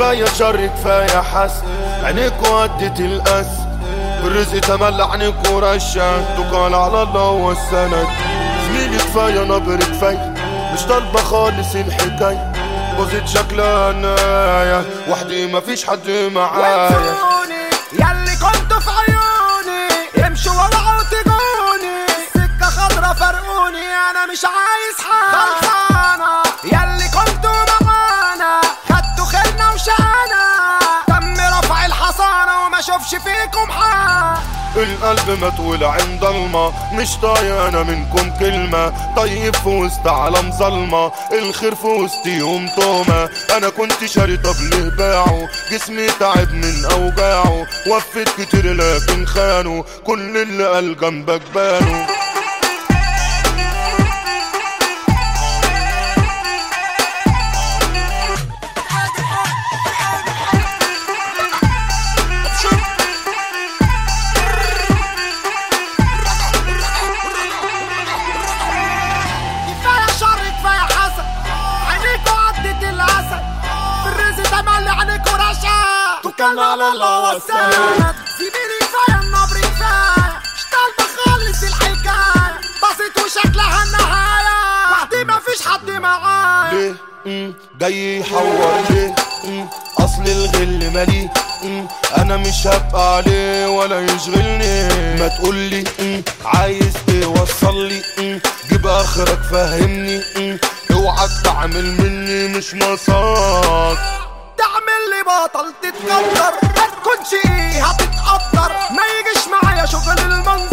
كفاية شر كفاية حس عينيك ودت الأس بالرزق تملى عينيك ورشة تقال على الله والسند زميلي كفاية نبر كفاية مش طالبة خالص الحكاية بوزيت شكلها ناية وحدي مفيش حد معايا وانسوني ياللي كنتوا في عيوني يمشوا ورا وتجوني السكة خضرا فرقوني انا مش عايز حاجة خلصانة ياللي كنتوا معانا خدتوا خيرنا وشقانا تم رفع الحصانة وما اشوفش فيكم حاجة القلب متول عند ضلمة مش طايق انا منكم كلمة طيب في وسط عالم ظلمة الخير في وسطيهم تومة انا كنت شاري طبل باعه جسمي تعب من اوجاعه وفت كتير لكن خانوا كل اللي قال جنبك بانوا كفاية شر كفاية حسد عينيكوا عدت الأسد بالرزق تملي عينيكوا رشا توكلنا على الله والسند سيبيني كفاية النبر كفاية مش طالبة خالص الحكاية بسيط وشكلها النهاية وحدي مفيش حد معايا ليه مم، جاي يحور ليه مم، اصل الغل مالي مم، انا مش هبقى عليه ولا يشغلني ما تقولي مم، عايز توصل لي مم، جيب اخرك فهمني مم، اوعك تعمل مني مش نصاك تعمل لي بطل تتقدر ما تكونش ايه هتتقدر ما يجيش معايا شغل المنظر